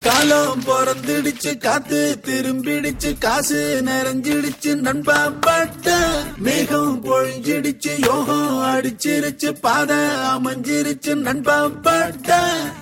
காலம் பிறந்துடுச்சு காத்து திரும்பிடுச்சு காசு நிறைஞ்சிடுச்சு நண்பா பட்ட மேகம் பொழிஞ்சிடுச்சு யோகம் அடிச்சிருச்சு பாதை அமைஞ்சிருச்சு நண்பா பட்ட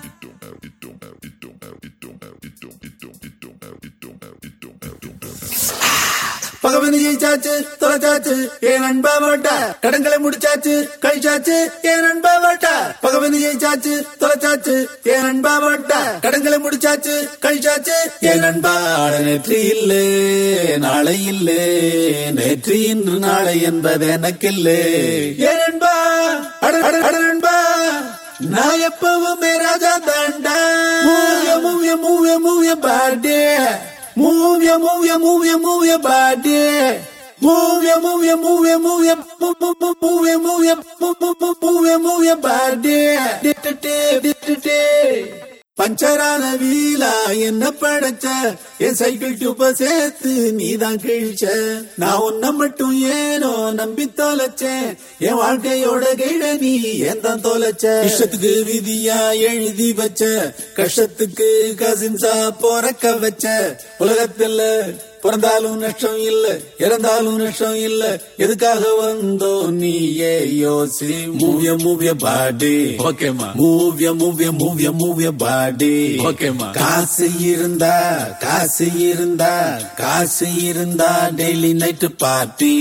பகவதி ஜெயிச்சாச்சு தொலைச்சாச்சு ஏன் நண்பா வாட்டா கடன்களை முடிச்சாச்சு கழிச்சாச்சு ஏன் நண்பா வாட்டா பகவதி ஜெயிச்சாச்சு தொலைச்சாச்சு ஏன் நண்பா வாட்டா கடன்களை முடிச்சாச்சு கழிச்சாச்சு ஏன் நண்பா ஆட நேற்று இல்லே நாளை இல்லே நேற்று இன்று நாளை என்பது எனக்கு இல்லே ஏன் நண்பா அட அட அட நண்பா நான் எப்பவுமே ராஜா தாண்டா மூவிய மூவிய மூவிய மூவிய பாடே Move your, move your, move your, move your body. Move your, move your, move your, move your, move, move, move, move your, move your, move, move, move, move your, move your body. Di-di-di, di-di-di. பஞ்சரான வீலா என்ன படைச்ச என் cycle டியூப்ப சேர்த்து நீதான் கிழிச்ச நான் உன்னை மட்டும் ஏனோ நம்பி தொலைச்சேன் என் வாழ்க்கையோட கைட நீ ஏன் தான் தொலைச்ச இஷ்டத்துக்கு விதியா எழுதி வச்ச கஷ்டத்துக்கு கசின்ஸா பொறக்க வச்ச உலகத்துல பிறந்தாலும் நஷ்டம் இல்ல இறந்தாலும் நஷ்டம் இல்ல எதுக்காக வந்தோ நீயே யோசி மூவிய மூவிய பாடி ஓகேமா மூவிய மூவிய மூவிய மூவிய பாடி ஓகேமா காசு இருந்தா காசு இருந்தா காசு இருந்தா daily night party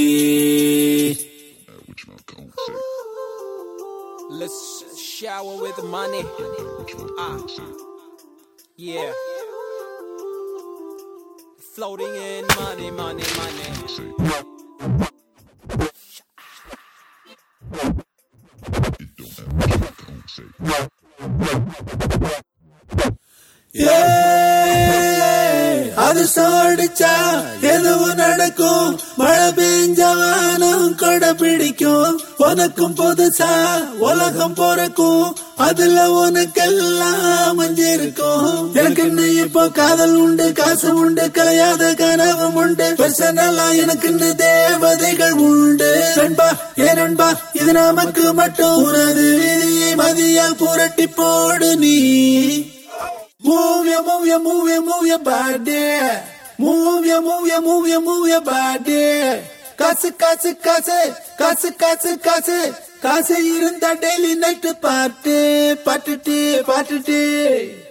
Let's shower with money. Ah. Yeah. Floating in money, money, money. அது சாடிச்சா எதுவும் நடக்கும் மழை பெஞ்சவானும் கொடை பிடிக்கும் உனக்கும் புதுசா உலகம் பிறக்கும் அதுல உனக்கெல்லாம் அமைஞ்சிருக்கும் எனக்கு இன்னும் இப்போ காதல் உண்டு காசு உண்டு கலையாத கனவும் உண்டு பர்சனலா எனக்கு தேவதைகள் உண்டு நண்பா ஏ நண்பா இது நமக்கு மட்டும் உனது விதியை மதியா புரட்டி போடு நீ Move your, move your, move your, move your body. Move your, move your, move your, move your body. காசு காசு காசு காசு காசு காசு காசு இருந்தா டெய்லி நைட்டு பாட்டு பாட்டுட்டு பாட்டுட்டு